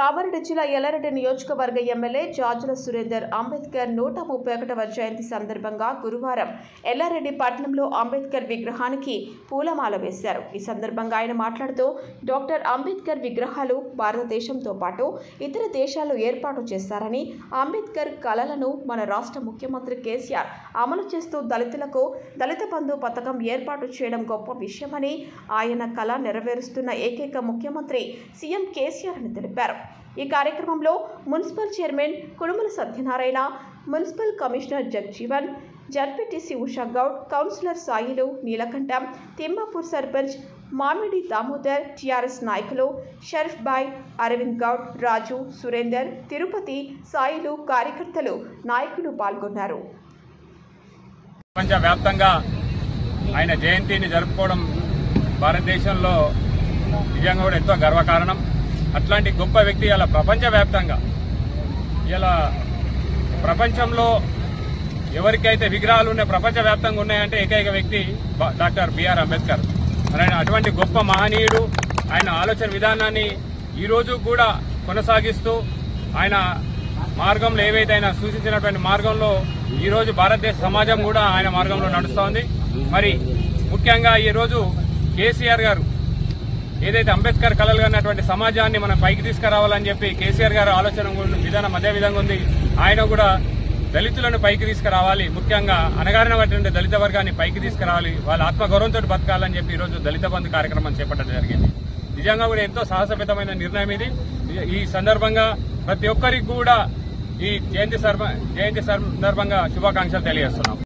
కామారెడ్డి జిల్లా ఎల్లారెడ్డి నియోజకవర్గ ఎమ్మెల్యే జాజుల సురేందర్ అంబేద్కర్ నూట ముప్పై ఒకటవ జయంతి సందర్భంగా గురువారం ఎల్లారెడ్డి పట్టణంలో అంబేద్కర్ విగ్రహానికి పూలమాల వేశారు ఈ సందర్భంగా ఆయన మాట్లాడుతూ డాక్టర్ అంబేద్కర్ విగ్రహాలు భారతదేశంతో పాటు ఇతర దేశాల్లో ఏర్పాటు చేశారని అంబేద్కర్ కళలను మన రాష్ట్ర ముఖ్యమంత్రి కేసీఆర్ అమలు చేస్తూ దళితులకు దళిత బంధు పథకం ఏర్పాటు చేయడం గొప్ప విషయమని ఆయన కళ నెరవేరుస్తున్న ఏకైక ముఖ్యమంత్రి సీఎం కేసీఆర్ అని తెలిపారు ఈ కార్యక్రమంలో municipal chairman Kudumala Satyanarayana municipal commissioner Jagjivan ZPTC Usha Goud councillor Sailu Neelakantham Thimmapur sarpanch Mamidi Damodar TRS నాయకులు షరీఫ్ బాయ్ అరవింద్ గౌడ్ రాజు సురేందర్ తిరుపతి సాయిలు కార్యకర్తలు నాయకులు పాల్గొన్నారు ప్రపంచవ్యాప్తంగా ఆయన జయంతిని జరుపుకోవడం భారతదేశంలో నిజంగా కూడా ఎంతో గర్వకారణం అట్లాంటి గొప్ప వ్యక్తి ఇలా ప్రపంచవ్యాప్తంగా ఇలా ప్రపంచంలో ఎవరికైతే విగ్రహాలు ఉన్నాయి ప్రపంచవ్యాప్తంగా ఉన్నాయంటే ఏకైక వ్యక్తి బ- డాక్టర్ బిఆర్ అంబేద్కర్ మరి ఆయన అటువంటి గొప్ప మహనీయుడు ఆయన ఆలోచన విధానాన్ని ఈ రోజు కూడా కొనసాగిస్తూ ఆయన మార్గంలో ఏవైతే ఆయన సూచించినటువంటి మార్గంలో ఈ రోజు భారతదేశ సమాజం కూడా ఆయన మార్గంలో నడుస్తోంది మరి ముఖ్యంగా ఈ రోజు కేసీఆర్ గారు ఏదైతే అంబేద్కర్ కలలు కన్నటువంటి సమాజాన్ని మనం పైకి తీసుకురావాలని చెప్పి కేసీఆర్ గారు ఆలోచన ఉన్న విధానం అదే విధంగా ఉంది ఆయన కూడా దళితులను పైకి తీసుకురావాలి ముఖ్యంగా అనగారినటువంటి దళిత వర్గాన్ని పైకి తీసుకురావాలి వాళ్ళ ఆత్మగౌరవంతో బతకాలని చెప్పి ఈ రోజు దళిత బంధు కార్యక్రమం చేపట్టడం జరిగింది నిజంగా కూడా ఎంతో సాహసప్రదమైన నిర్ణయం ఇది ఈ సందర్భంగా ప్రతి ఒక్కరికి కూడా ఈ జయంతి సర్వ- జయంతి సందర్భంగా శుభాకాంక్షలు తెలియజేస్తున్నాం